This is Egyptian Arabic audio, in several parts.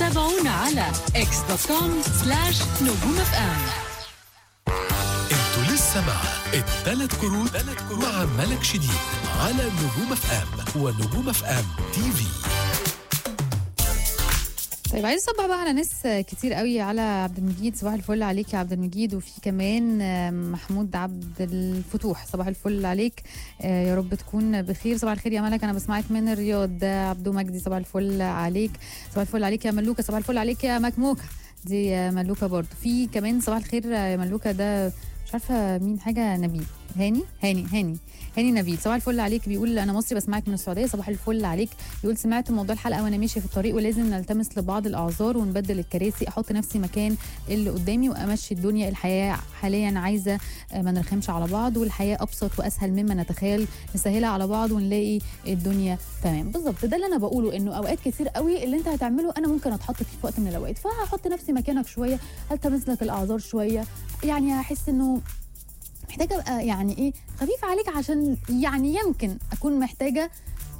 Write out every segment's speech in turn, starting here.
تابعونا على اكس دوت كوم سلاش نجوم اف ام انتوا لسه مع الثلاث كروت مع ملك شديد على نجوم اف ام ونجوم اف ام تي في طيب عايز اصبح بقى على ناس كتير قوي على عبد المجيد صباح الفل عليك يا عبد المجيد وفي كمان محمود عبد الفتوح صباح الفل عليك آه، يا رب تكون بخير صباح الخير يا ملك انا بسمعك من الرياض ده عبدو مجدي صباح الفل عليك صباح الفل عليك يا ملوكه صباح الفل عليك يا مكموكه دي يا ملوكه برضو في كمان صباح الخير يا ملوكه ده مش عارفه مين حاجه نبيل هاني هاني هاني هاني نبيل صباح الفل عليك بيقول انا مصري بسمعك من السعوديه صباح الفل عليك بيقول سمعت موضوع الحلقه وانا ماشي في الطريق ولازم نلتمس لبعض الاعذار ونبدل الكراسي احط نفسي مكان اللي قدامي وامشي الدنيا الحياه حاليا عايزه آه، ما نرخمش على بعض والحياه ابسط واسهل مما نتخيل نسهلها على بعض ونلاقي الدنيا تمام بالظبط ده اللي انا بقوله انه اوقات كتير قوي اللي انت هتعمله انا ممكن اتحط فيه في وقت من الاوقات فهحط نفسي مكانك شويه التمس لك الاعذار شويه يعني هحس انه محتاجه ابقى يعني ايه خفيف عليك عشان يعني يمكن اكون محتاجه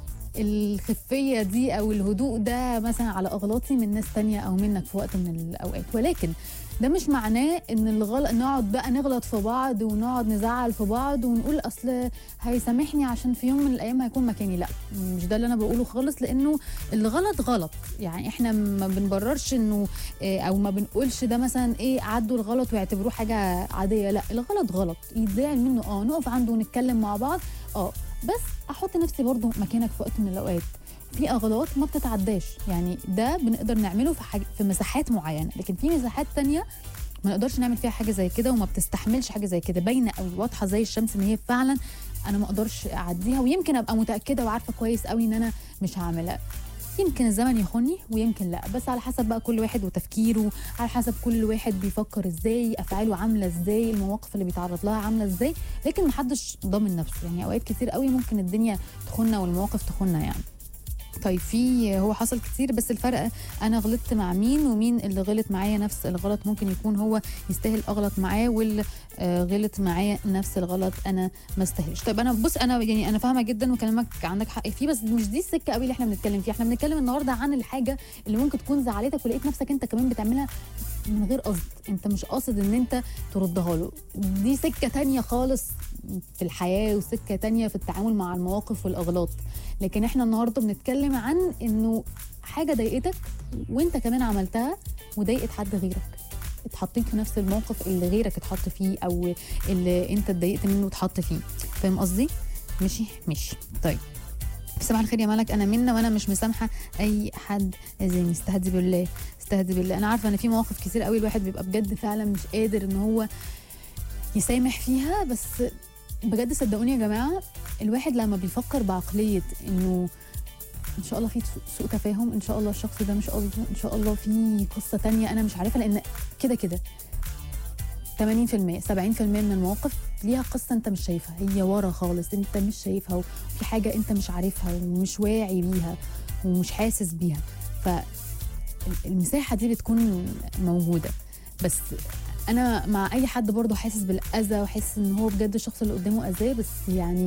الخفيه دي او الهدوء ده مثلا على اغلاطي من ناس تانية او منك في وقت من الاوقات ولكن ده مش معناه ان الغلط نقعد بقى نغلط في بعض ونقعد نزعل في بعض ونقول اصل هيسامحني عشان في يوم من الايام هيكون مكاني لا مش ده اللي انا بقوله خالص لانه الغلط غلط يعني احنا ما بنبررش انه إيه، او ما بنقولش ده مثلا ايه عدوا الغلط ويعتبروه حاجه عاديه لا الغلط غلط يتزعل منه اه نقف عنده ونتكلم مع بعض اه بس احط نفسي برضو مكانك في وقت من الاوقات في اغلاط ما بتتعداش يعني ده بنقدر نعمله في حاجة في مساحات معينه لكن في مساحات تانية ما نقدرش نعمل فيها حاجه زي كده وما بتستحملش حاجه زي كده باينه قوي واضحه زي الشمس ان هي فعلا انا ما اقدرش اعديها ويمكن ابقى متاكده وعارفه كويس قوي ان انا مش هعملها يمكن الزمن يخوني ويمكن لا بس على حسب بقى كل واحد وتفكيره على حسب كل واحد بيفكر ازاي افعاله عامله ازاي المواقف اللي بيتعرض لها عامله ازاي لكن محدش ضامن نفسه يعني اوقات كتير قوي ممكن الدنيا تخوننا والمواقف تخوننا يعني طيب في هو حصل كتير بس الفرق انا غلطت مع مين ومين اللي غلط معايا نفس الغلط ممكن يكون هو يستاهل اغلط معاه واللي آه، غلط معايا نفس الغلط انا ما استاهلش طيب انا بص انا يعني انا فاهمه جدا وكلامك عندك حق فيه بس مش دي السكه قوي اللي احنا بنتكلم فيها احنا بنتكلم النهارده عن الحاجه اللي ممكن تكون زعلتك ولقيت نفسك انت كمان بتعملها من غير قصد انت مش قاصد ان انت تردها له دي سكه تانية خالص في الحياه وسكه تانية في التعامل مع المواقف والاغلاط لكن احنا النهارده بنتكلم عن انه حاجه ضايقتك وانت كمان عملتها وضايقت حد غيرك اتحطيت في نفس الموقف اللي غيرك اتحط فيه او اللي انت اتضايقت منه اتحط فيه فاهم قصدي ماشي ماشي طيب صباح الخير يا ملك انا منا وانا مش مسامحه اي حد اذاني استهدي بالله استهدي بالله انا عارفه ان في مواقف كتير قوي الواحد بيبقى بجد فعلا مش قادر ان هو يسامح فيها بس بجد صدقوني يا جماعه الواحد لما بيفكر بعقليه انه ان شاء الله في سوء تفاهم ان شاء الله الشخص ده مش قصده ان شاء الله في قصه تانية انا مش عارفها لان كده كده 80% 70% من المواقف ليها قصه انت مش شايفها هي ورا خالص انت مش شايفها وفي حاجه انت مش عارفها ومش واعي بيها ومش حاسس بيها فالمساحه دي بتكون موجوده بس انا مع اي حد برضه حاسس بالاذى وحاسس ان هو بجد الشخص اللي قدامه اذاه بس يعني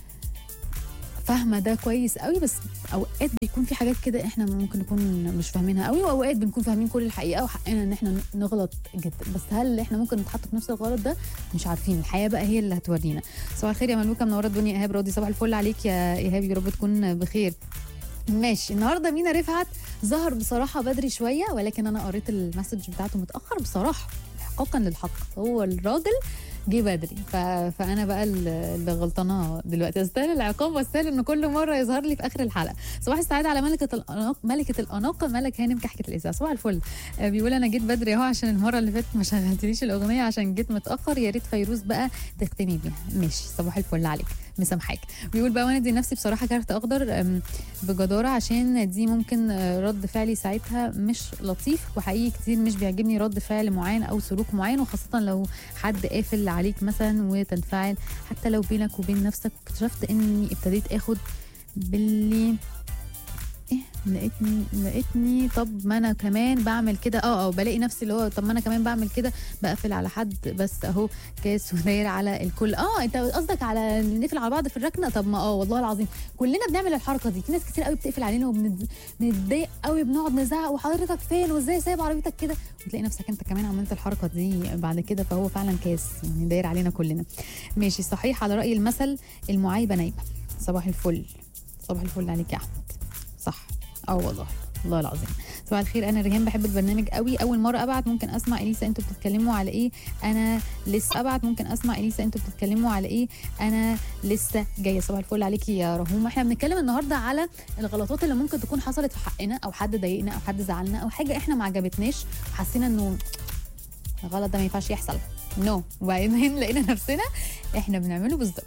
فاهمه ده كويس قوي بس اوقات بيكون في حاجات كده احنا ممكن نكون مش فاهمينها قوي واوقات بنكون فاهمين كل الحقيقه وحقنا ان احنا نغلط جدا بس هل احنا ممكن نتحط في نفس الغلط ده مش عارفين الحياه بقى هي اللي هتورينا صباح الخير يا ملوكه منوره الدنيا ايهاب راضي صباح الفل عليك يا ايهاب يا رب تكون بخير ماشي النهارده مينا رفعت ظهر بصراحه بدري شويه ولكن انا قريت المسج بتاعته متاخر بصراحه احقاقا للحق هو الراجل جه بدري ف... فانا بقى اللي غلطانه دلوقتي استاهل العقاب واستاهل ان كل مره يظهر لي في اخر الحلقه صباح السعاده على ملكه الاناق ملكه الاناقه ملك هانم كحكه الاذاعه صباح الفل آه، بيقول انا جيت بدري اهو عشان المره اللي فاتت ما شغلتليش الاغنيه عشان جيت متاخر يا ريت فيروز بقى تختمي بيها ماشي صباح الفل عليك مسامحاك بيقول بقى وانا دي نفسي بصراحه كارت اخضر أم، بجداره عشان دي ممكن آه، رد فعلي ساعتها مش لطيف وحقيقي كتير مش بيعجبني رد فعل معين او سلوك معين وخاصه لو حد قافل عليك مثلا وتنفعل حتى لو بينك وبين نفسك واكتشفت اني ابتديت اخد باللي ايه لقيتني لقيتني طب ما انا كمان بعمل كده اه اه بلاقي نفسي اللي هو طب ما انا كمان بعمل كده بقفل على حد بس اهو كاس وداير على الكل اه انت قصدك على نقفل على بعض في الركنه طب ما اه والله العظيم كلنا بنعمل الحركه دي في ناس كتير قوي بتقفل علينا وبنتضايق قوي بنقعد نزعق وحضرتك فين وازاي سايب عربيتك كده وتلاقي نفسك انت كمان عملت الحركه دي بعد كده فهو فعلا كاس يعني داير علينا كلنا ماشي صحيح على راي المثل المعايبه نايمه صباح الفل صباح الفل عليك يا احمد صح اه والله والله العظيم صباح الخير انا ريهام بحب البرنامج قوي اول مره ابعت ممكن اسمع اليسا انتوا بتتكلموا على ايه انا لسه ابعت ممكن اسمع اليسا انتوا بتتكلموا على ايه انا لسه جايه صباح الفل عليكي يا رهوم احنا بنتكلم النهارده على الغلطات اللي ممكن تكون حصلت في حقنا او حد ضايقنا او حد زعلنا او حاجه احنا ما عجبتناش وحسينا انه الغلط ده ما ينفعش يحصل نو no. وبعدين لقينا نفسنا احنا بنعمله بالظبط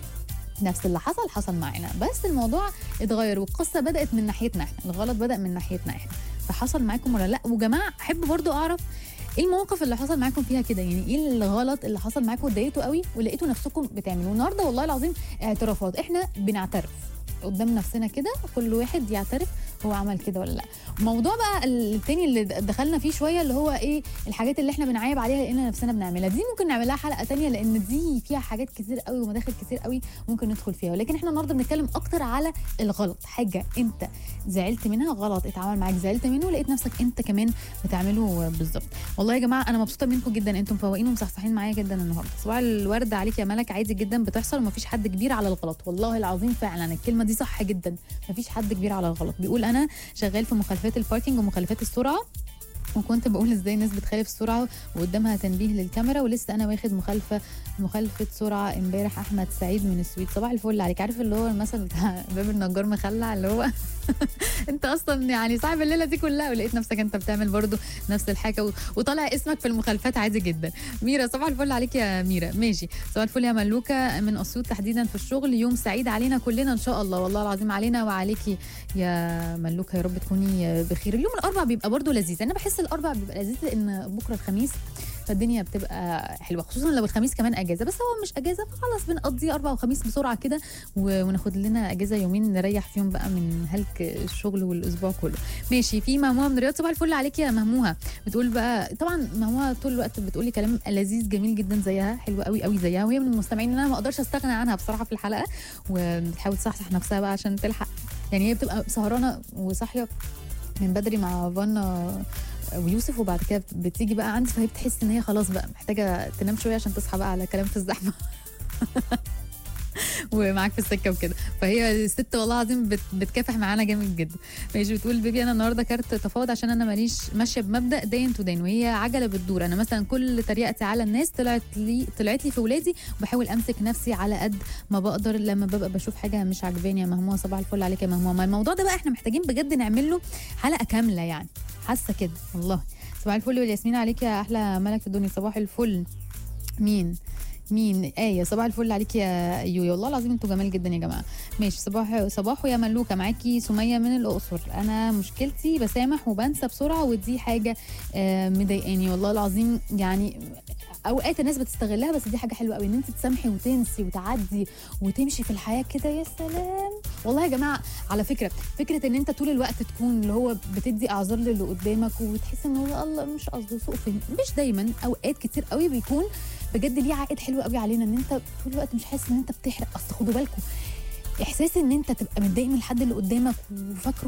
نفس اللي حصل حصل معانا بس الموضوع اتغير والقصه بدات من ناحيتنا احنا الغلط بدا من ناحيتنا احنا فحصل معاكم ولا لا وجماعه احب برضو اعرف ايه المواقف اللي حصل معاكم فيها كده يعني ايه الغلط اللي حصل معاكم واتضايقتوا قوي ولقيتوا نفسكم بتعملوه النهارده والله العظيم اعترافات احنا بنعترف قدام نفسنا كده كل واحد يعترف هو عمل كده ولا لا موضوع بقى التاني اللي دخلنا فيه شويه اللي هو ايه الحاجات اللي احنا بنعايب عليها لان نفسنا بنعملها دي ممكن نعملها حلقه تانية لان دي فيها حاجات كتير قوي ومداخل كتير قوي ممكن ندخل فيها ولكن احنا النهارده بنتكلم اكتر على الغلط حاجه انت زعلت منها غلط اتعامل معاك زعلت منه لقيت نفسك انت كمان بتعمله بالظبط والله يا جماعه انا مبسوطه منكم جدا انتم مفوقين ومصحصحين معايا جدا النهارده صباح الورد عليك يا ملك عادي جدا بتحصل ومفيش حد كبير على الغلط والله العظيم فعلا الكلمه دي صح جدا مفيش حد كبير على الغلط بيقول انا شغال في مخالفات الباركينج ومخالفات السرعه وكنت بقول ازاي الناس بتخالف السرعه وقدامها تنبيه للكاميرا ولسه انا واخد مخالفه مخالفه سرعه امبارح احمد سعيد من السويد صباح الفل عليك عارف اللي هو المثل بتاع باب النجار مخلع اللي هو انت اصلا يعني صاحب الليله دي كلها ولقيت نفسك انت بتعمل برضو نفس الحاجه وطالع اسمك في المخالفات عادي جدا ميرا صباح الفل عليك يا ميرا ماشي صباح الفل يا ملوكه من اسيوط تحديدا في الشغل يوم سعيد علينا كلنا ان شاء الله والله العظيم علينا وعليكي يا ملوكه يا رب تكوني بخير اليوم الاربع بيبقى برضو لذيذ انا بحس الاربع بيبقى لذيذ لان بكره الخميس فالدنيا بتبقى حلوه خصوصا لو الخميس كمان اجازه بس هو مش اجازه فخلاص بنقضي اربع وخميس بسرعه كده وناخد لنا اجازه يومين نريح فيهم بقى من هلك الشغل والاسبوع كله ماشي في مهموها من رياض صباح الفل عليك يا مهموها بتقول بقى طبعا مهموها طول الوقت بتقول لي كلام لذيذ جميل جدا زيها حلو قوي قوي زيها وهي من المستمعين اللي انا ما اقدرش استغنى عنها بصراحه في الحلقه وبتحاول تصحصح نفسها بقى عشان تلحق يعني هي بتبقى سهرانه وصاحيه من بدري مع فانا ويوسف وبعد كده بتيجي بقى عندي فهي بتحس ان هي خلاص بقى محتاجه تنام شويه عشان تصحى بقى على كلام في الزحمه ومعاك في السكه وكده فهي الست والله العظيم بت بتكافح معانا جامد جدا ماشي بتقول بيبي انا النهارده كارت تفاوض عشان انا ماليش ماشيه بمبدا دين تو دين وهي عجله بتدور انا مثلا كل تريقتي على الناس طلعت لي طلعت لي في ولادي وبحاول امسك نفسي على قد ما بقدر لما ببقى بشوف حاجه مش عاجباني يا مهموه صباح الفل عليك يا مهموه ما الموضوع ده بقى احنا محتاجين بجد نعمل له حلقه كامله يعني حاسه كده والله صباح الفل والياسمين عليك يا احلى ملك في الدنيا صباح الفل مين مين آية صباح الفل عليك يا يويا والله العظيم انتوا جمال جدا يا جماعة ماشي صباح صباح يا ملوكة معاكي سمية من الأقصر أنا مشكلتي بسامح وبنسى بسرعة ودي حاجة آه مضايقاني والله العظيم يعني اوقات الناس بتستغلها بس دي حاجه حلوه قوي ان انت تسامحي وتنسي وتعدي وتمشي في الحياه كده يا سلام والله يا جماعه على فكره فكره ان انت طول الوقت تكون اللي هو بتدي اعذار للي قدامك وتحس ان هو الله مش قصده سوء فهم مش دايما اوقات كتير قوي بيكون بجد ليه عائد حلو قوي علينا ان انت طول الوقت مش حاسس ان انت بتحرق اصل خدوا بالكم احساس ان انت تبقى متضايق من الحد اللي قدامك وفاكره